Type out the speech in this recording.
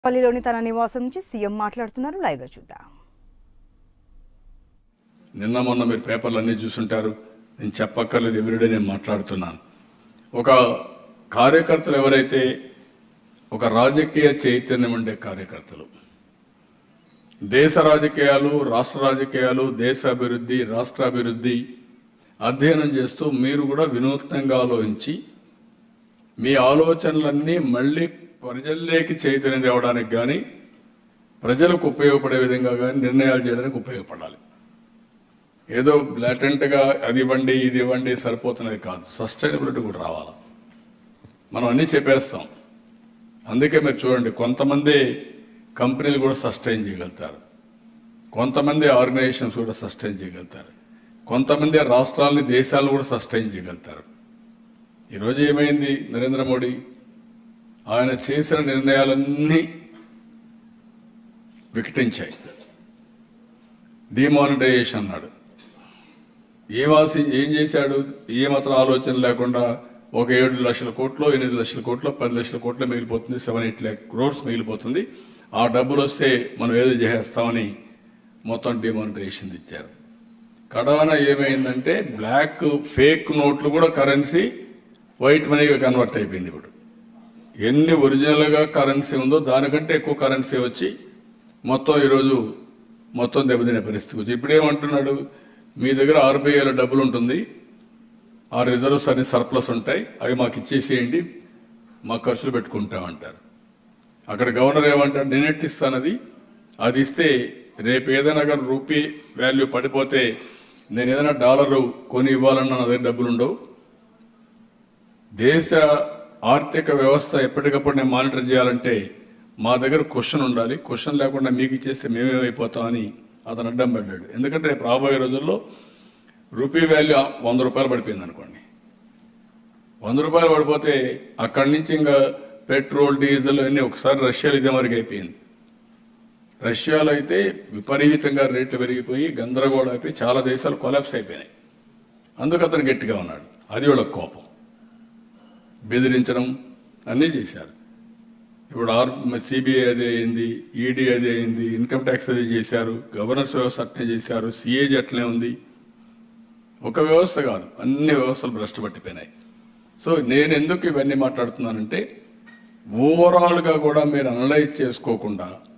పల్లిలోని తన నివాసం నుంచి సీఎం మాట్లాడుతున్నారు లైవ్ లో చూద్దాం నిన్న మొన్న మీరు పేపర్లు అన్నీ చూసుంటారు నేను చెప్పక్కర్లేదు ఎవ్రీడే నేను మాట్లాడుతున్నాను ఒక కార్యకర్తలు ఎవరైతే ఒక రాజకీయ చైతన్యం ఉండే కార్యకర్తలు దేశ రాజకీయాలు రాష్ట్ర రాజకీయాలు దేశ అభివృద్ధి రాష్ట్ర అభివృద్ధి అధ్యయనం చేస్తూ మీరు కూడా వినూత్నంగా ఆలోచించి మీ ఆలోచనలన్నీ మళ్ళీ ప్రజల్లోకి చైతన్యం తేవడానికి కానీ ప్రజలకు ఉపయోగపడే విధంగా కానీ నిర్ణయాలు చేయడానికి ఉపయోగపడాలి ఏదో బ్లాటెంట్ గా అది ఇవ్వండి ఇది ఇవ్వండి సరిపోతున్నది కాదు సస్టైనబిలిటీ కూడా రావాలి మనం అన్ని చెప్పేస్తాం అందుకే మీరు చూడండి కొంతమంది కంపెనీలు కూడా సస్టైన్ చేయగలుగుతారు కొంతమంది ఆర్గనైజేషన్స్ కూడా సస్టైన్ చేయగలుగుతారు కొంతమంది రాష్ట్రాలని దేశాలు కూడా సస్టైన్ చేయగలుగుతారు ఈరోజు ఏమైంది నరేంద్ర మోడీ ఆయన చేసిన నిర్ణయాలన్నీ వికటించాయి డిమానిటైజేషన్ అన్నాడు ఏమాల్సి ఏం చేశాడు ఏ మాత్రం ఆలోచన లేకుండా ఒక ఏడు లక్షల కోట్లు ఎనిమిది లక్షల కోట్లు పది లక్షల కోట్లు మిగిలిపోతుంది సెవెన్ ఎయిట్ ల్యాక్ క్రోర్స్ మిగిలిపోతుంది ఆ డబ్బులు వస్తే మనం ఏదో చేసేస్తామని మొత్తం డిమానిటైజేషన్ ఇచ్చారు కడాన ఏమైందంటే బ్లాక్ ఫేక్ నోట్లు కూడా కరెన్సీ వైట్ మనీగా కన్వర్ట్ అయిపోయింది ఇప్పుడు ఎన్ని ఒరిజినల్ గా కరెన్సీ ఉందో దానికంటే ఎక్కువ కరెన్సీ వచ్చి మొత్తం ఈరోజు మొత్తం దెబ్బతినే పరిస్థితి వచ్చింది ఇప్పుడు ఏమంటున్నాడు మీ దగ్గర ఆర్బీఐలో డబ్బులు ఉంటుంది ఆ రిజర్వ్స్ అన్ని సర్ప్లస్ ఉంటాయి అవి మాకు ఇచ్చేసేయండి మా ఖర్చులు పెట్టుకుంటామంటారు అక్కడ గవర్నర్ ఏమంటాడు నేనెట్ ఇస్తానది అది ఇస్తే రేపు ఏదైనా కానీ రూపీ వాల్యూ పడిపోతే నేను ఏదైనా డాలరు కొని ఇవ్వాలన్నా నా దగ్గర డబ్బులు ఉండవు దేశ ఆర్థిక వ్యవస్థ ఎప్పటికప్పుడు నేను మానిటర్ చేయాలంటే మా దగ్గర క్వశ్చన్ ఉండాలి క్వశ్చన్ లేకుండా మీకు ఇచ్చేస్తే మేమేమైపోతామని అతను అడ్డం పడ్డాడు ఎందుకంటే రేపు రాబోయే రోజుల్లో రూపీ వాల్యూ వంద రూపాయలు పడిపోయింది అనుకోండి వంద రూపాయలు పడిపోతే అక్కడి నుంచి ఇంకా పెట్రోల్ డీజిల్ అన్ని ఒకసారి రష్యాలో ఇదే మరికి అయిపోయింది రష్యాలో అయితే విపరీతంగా రేట్లు పెరిగిపోయి గందరగోళం అయిపోయి చాలా దేశాలు కొలాప్స్ అయిపోయినాయి అందుకు అతను గట్టిగా ఉన్నాడు అది వాళ్ళ కోపం బెదిరించడం అన్నీ చేశారు ఇప్పుడు ఆర్ సిబిఐ అదే అయింది ఈడీ అదే అయింది ఇన్కమ్ ట్యాక్స్ అదే చేశారు గవర్నర్స్ వ్యవస్థ అట్నే చేశారు సిఏజీ అట్లే ఉంది ఒక వ్యవస్థ కాదు అన్ని వ్యవస్థలు భ్రష్టు పట్టిపోయినాయి సో నేను ఎందుకు ఇవన్నీ మాట్లాడుతున్నానంటే ఓవరాల్ గా కూడా మీరు అనలైజ్ చేసుకోకుండా